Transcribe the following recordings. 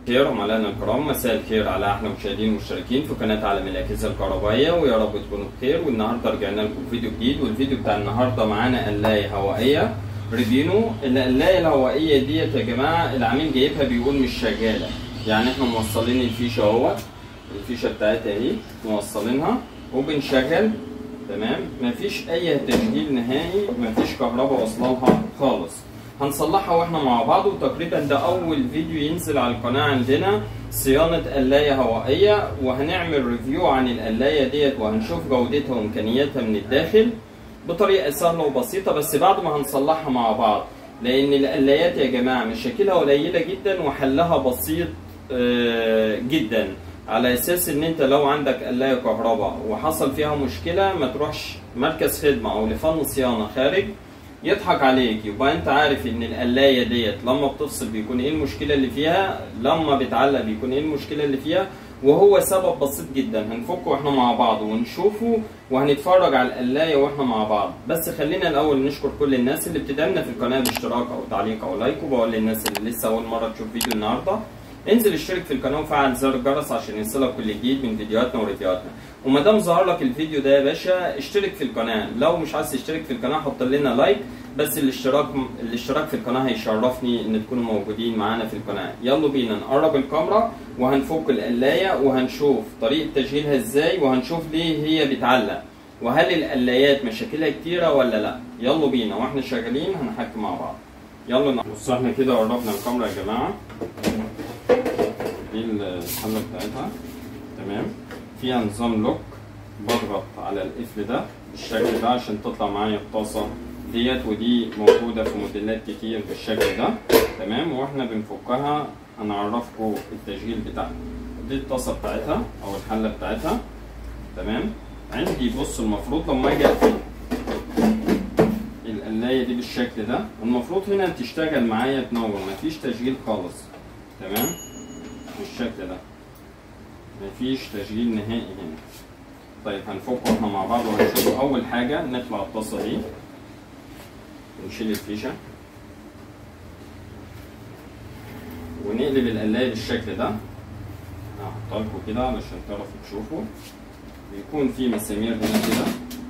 خير عملائنا الكرام مساء الخير على احلى مشاهدين ومشتركين في قناه عالم الاجهزه الكهربائيه ويا رب تكونوا بخير والنهارده رجعنا لكم فيديو جديد والفيديو بتاع النهارده معانا قلايه هوائيه ريفينو القلايه الهوائيه ديت يا جماعه العميل جايبها بيقول مش شغاله يعني احنا موصلين الفيشه اهوت الفيشه بتاعتها اهي موصلينها وبنشغل تمام مفيش اي تشغيل نهائي مفيش كهرباء واصله لها خالص هنصلحها واحنا مع بعض وتقريبا ده اول فيديو ينزل على القناه عندنا صيانه قلايه هوائيه وهنعمل ريفيو عن القلايه ديت وهنشوف جودتها وامكانياتها من الداخل بطريقه سهله وبسيطه بس بعد ما هنصلحها مع بعض لان القلايات يا جماعه مشاكلها قليله جدا وحلها بسيط جدا على اساس ان انت لو عندك قلايه كهرباء وحصل فيها مشكله ما تروحش مركز خدمه او لفن صيانه خارج يضحك عليك يبقى انت عارف ان القلايه ديت لما بتفصل بيكون ايه المشكله اللي فيها لما بتعلق بيكون ايه المشكله اللي فيها وهو سبب بسيط جدا هنفكه واحنا مع بعض ونشوفه وهنتفرج على القلايه واحنا مع بعض بس خلينا الاول نشكر كل الناس اللي بتدعمنا في القناه باشتراك او تعليق او لايك وبقول للناس اللي لسه اول مره تشوف فيديو النهارده انزل اشترك في القناه وفعل زر الجرس عشان يوصلك كل جديد من فيديوهاتنا وريفيوهاتنا وما دام ظهر لك الفيديو ده يا باشا اشترك في القناه لو مش عايز تشترك في القناه حط لنا لايك بس الاشتراك الاشتراك في القناه هيشرفني ان تكونوا موجودين معانا في القناه يلا بينا نقرب الكاميرا وهنفك القلايه وهنشوف طريقه تشغيلها ازاي وهنشوف ليه هي بتعلق وهل القلايات مشاكلها كتيره ولا لا يلا بينا واحنا شغالين هنحكي مع بعض يلا بصوا احنا كده قربنا الكاميرا يا جماعه دي الحله بتاعتها تمام فيها نظام لوك بضغط على القفل ده بالشكل ده عشان تطلع معايا الطاسه ديت ودي موجوده في موديلات كتير بالشكل ده تمام واحنا بنفكها هنعرفكم التشغيل بتاعها دي الطاسه بتاعتها او الحله بتاعتها تمام عندي بص المفروض لما اجي اقفل القلايه دي بالشكل ده المفروض هنا تشتغل معايا تنور مفيش تشغيل خالص تمام بالشكل ده مفيش تشغيل نهائي هنا طيب هنفكه احنا مع بعض وهنشوف اول حاجه نطلع الطاسه دي ونشيل الفيشه ونقلب القلايه بالشكل ده هحطها لكم كده علشان تعرفوا تشوفوا بيكون في مسامير هنا كده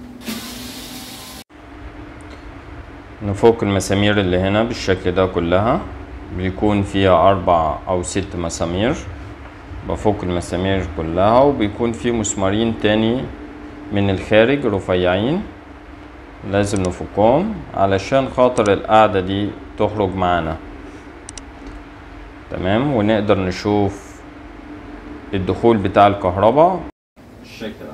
نفك المسامير اللي هنا بالشكل ده كلها بيكون فيها أربع أو ست مسامير بفك المسامير كلها وبيكون في مسمارين تاني من الخارج رفيعين لازم نفكهم علشان خاطر القاعدة دي تخرج معانا تمام ونقدر نشوف الدخول بتاع الكهرباء بالشكل ده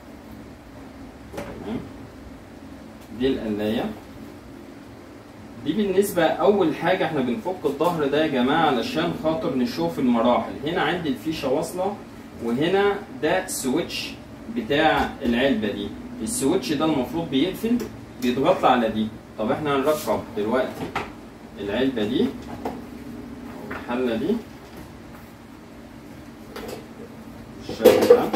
تمام دي القلاية دي بالنسبة أول حاجة احنا بنفك الظهر ده يا جماعة علشان خاطر نشوف المراحل هنا عندي الفيشة واصلة وهنا ده سويتش بتاع العلبة دي السويتش ده المفروض بيقفل بيضغط على دي طب احنا هنركب دلوقتي العلبة دي أو الحلة دي بالشكل ده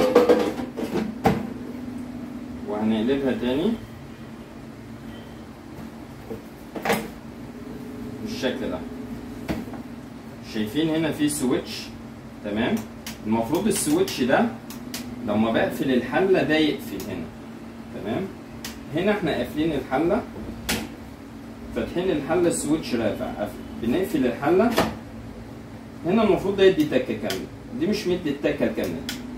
وهنقلبها تاني بالشكل ده شايفين هنا في سويتش تمام المفروض السويتش ده لما بقفل الحله ده يقفل هنا تمام هنا احنا قافلين الحله فاتحين الحله السويتش رافع قفل بنقفل الحله هنا المفروض ده يدي تكه كامله دي مش مدي التكه الكامله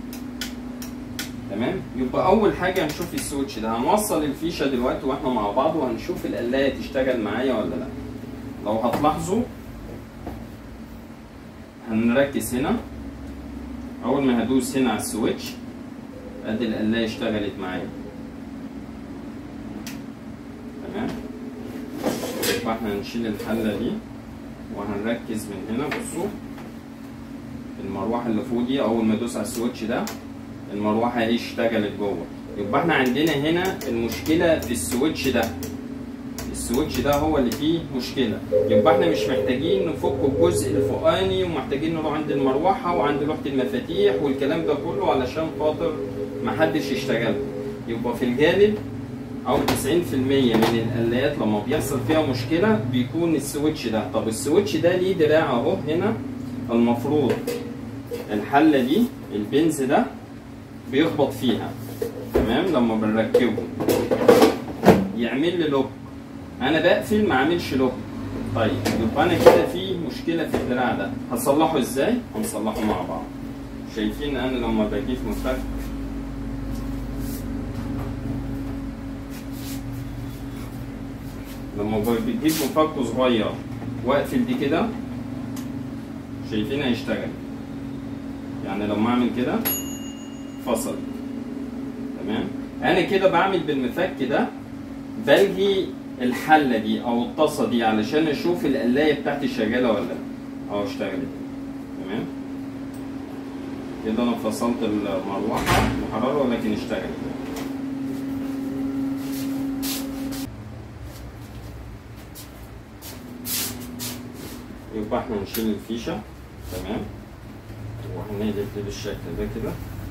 تمام يبقى اول حاجه هنشوف السويتش ده هنوصل الفيشه دلوقتي واحنا مع بعض وهنشوف القلايه تشتغل معايا ولا لا لو هتلاحظوا هنركز هنا اول ما هدوس هنا على السويتش ادي القلايه اشتغلت معايا تمام يبقى احنا هنشيل الحله دي وهنركز من هنا بصوا المروحه اللي فوق دي اول ما ادوس على السويتش ده المروحه ايه اشتغلت جوه يبقى احنا عندنا هنا المشكله في السويتش ده السويتش ده هو اللي فيه مشكله يبقى احنا مش محتاجين نفك الجزء الفوقاني ومحتاجين نروح عند المروحه وعند لوحه المفاتيح والكلام ده كله علشان خاطر محدش يشتغل يبقى في الغالب او 90% من القلايات لما بيحصل فيها مشكله بيكون السويتش ده طب السويتش ده ليه دراع اهو هنا المفروض الحله دي البنز ده بيخبط فيها تمام لما بنركبه يعمل لي لوك انا بقفل ما عاملش لوك طيب يبقى انا كده في مشكله في الدراع ده هصلحه ازاي هنصلحه مع بعض شايفين انا لما بجيب مفك لما بجيب مفك صغير واقفل دي كده شايفين هيشتغل يعني لما اعمل كده فصل تمام انا كده بعمل بالمفك ده بلغي الحله دي او الطاسه دي علشان اشوف القلايه بتاعتي شغاله ولا لا اه اشتغلت تمام كده انا فصلت المروحه الحراره ولكن اشتغلت يبقى احنا نشيل الفيشه تمام وهنقلب دي بالشكل ده كده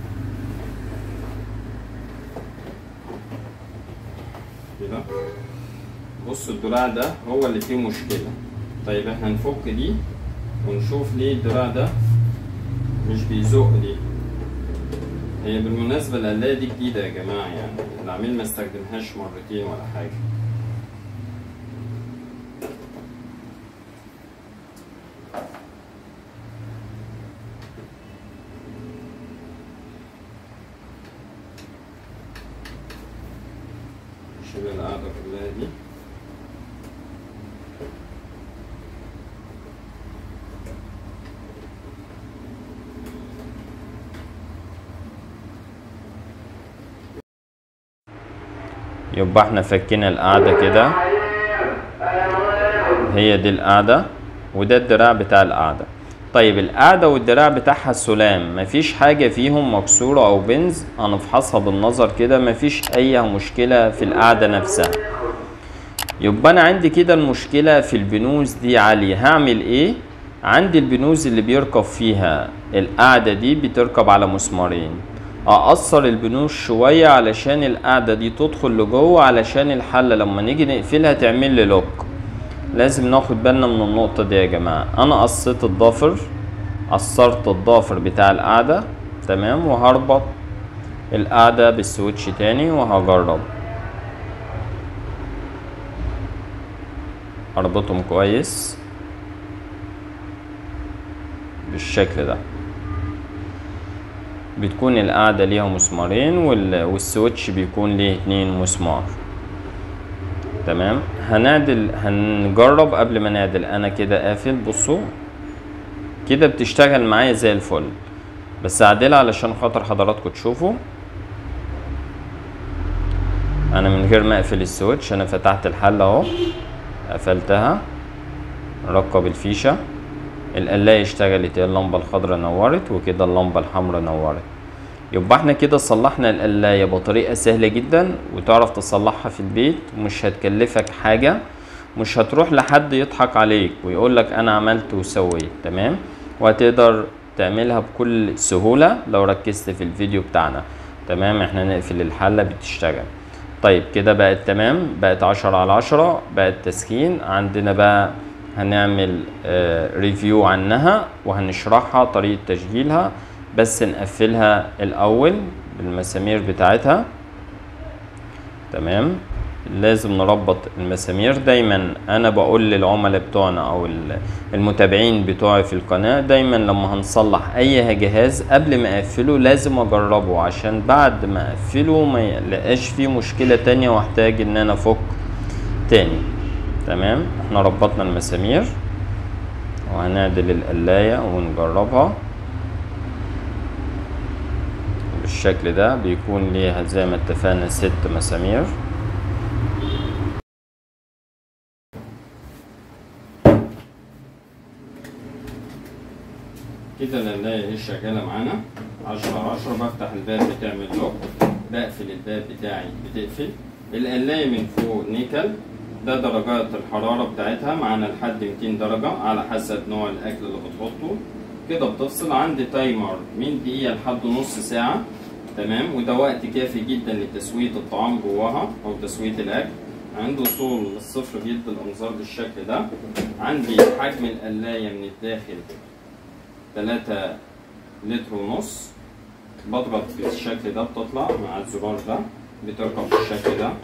كده بص الدراع ده هو اللي فيه مشكلة طيب احنا نفك دي ونشوف ليه الدراع ده مش بيزق ليه هي بالمناسبة القلاية دي جديدة يا جماعة يعني العميل ما استخدمهاش مرتين ولا حاجة شيل القاعدة كلها دي يبقى احنا فكينا القاعدة كده هي دي القاعدة وده الدراع بتاع القاعدة طيب القاعدة والدراع بتاعها سلام مفيش حاجة فيهم مكسورة أو بنز هنفحصها بالنظر كده مفيش أي مشكلة في القاعدة نفسها يبقى أنا عندي كده المشكلة في البنوز دي عالية هعمل إيه؟ عندي البنوز اللي بيركب فيها القاعدة دي بتركب على مسمارين اقصر البنوز شوية علشان القاعدة دي تدخل لجوه علشان الحلة لما نيجي نقفلها تعمل لي لوك لازم ناخد بالنا من النقطة دي يا جماعة انا قصيت الضافر قصرت الضافر بتاع القاعدة تمام وهربط القاعدة بالسويتش تاني وهجرب اربطهم كويس بالشكل ده بتكون القاعدة ليها مسمارين والسويتش بيكون ليه اتنين مسمار تمام هنعدل هنجرب قبل ما نعدل انا كده قافل بصوا كده بتشتغل معايا زي الفل بس اعدلها علشان خاطر حضراتكم تشوفوا انا من غير ما اقفل السويتش انا فتحت الحلة اهو قفلتها ركب الفيشه القلاية اشتغلت اللمبة الخضراء نورت وكده اللمبة الحمراء نورت يبقى احنا كده صلحنا القلاية بطريقة سهلة جدا وتعرف تصلحها في البيت ومش هتكلفك حاجة مش هتروح لحد يضحك عليك ويقولك انا عملت وسويت تمام وهتقدر تعملها بكل سهولة لو ركزت في الفيديو بتاعنا تمام احنا نقفل الحلة بتشتغل طيب كده بقت تمام بقت عشرة على عشرة بقت تسخين عندنا بقى هنعمل ريفيو عنها وهنشرحها طريقة تشغيلها بس نقفلها الأول بالمسامير بتاعتها تمام لازم نربط المسامير دايما انا بقول للعملاء بتوعنا او المتابعين بتوعي في القناة دايما لما هنصلح اي جهاز قبل ما اقفله لازم اجربه عشان بعد ما اقفله ما يلاقاش فيه مشكلة تانية واحتاج ان انا افك تاني تمام احنا ربطنا المسامير وهنعدل القلاية ونجربها بالشكل ده بيكون ليها زي ما اتفقنا ست مسامير كده القلاية اهي شغالة معانا عشرة على عشرة بفتح الباب بتعمل لوك بقفل الباب بتاعي بتقفل القلاية من فوق نيكل ده درجات الحرارة بتاعتها معانا لحد 200 درجة على حسب نوع الأكل اللي بتحطه كده بتفصل عندي تايمر من دقيقة لحد نص ساعة تمام وده وقت كافي جدا لتسوية الطعام جواها أو تسوية الأكل عند وصول الصفر بيدي الأنظار بالشكل ده عندي حجم القلاية من الداخل 3 لتر ونص بضغط بالشكل ده بتطلع مع الزرار ده بتركب بالشكل ده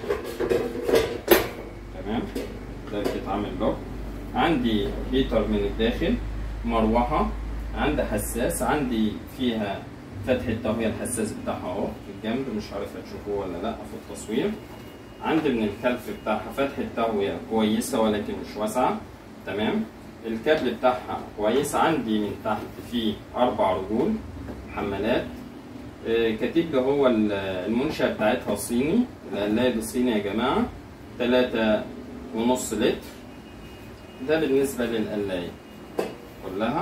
تمام ده بتتعمل لوك عندي هيتر من الداخل مروحة عندي حساس عندي فيها فتح التهوية الحساس بتاعها اهو في الجنب مش عارف هتشوفوه ولا لا في التصوير عندي من الخلف بتاعها فتح التهوية كويسة ولكن مش واسعة تمام الكابل بتاعها كويس عندي من تحت فيه أربع رجول حمالات آه، كاتب لي هو ال- المنشأ بتاعتها صيني القلاية دي صيني يا جماعة تلاتة ونص لتر ده بالنسبة للقلاية كلها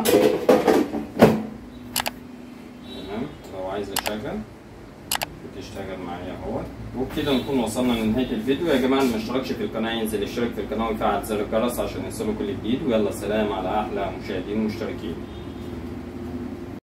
تمام لو عايز اشغل بتشتغل معايا اهو وبكده نكون وصلنا لنهاية الفيديو يا جماعة اللي ما اشتركش في القناة ينزل يشترك في القناة ويفعل زر الجرس عشان يوصله كل جديد ويلا سلام على أحلى مشاهدين ومشتركين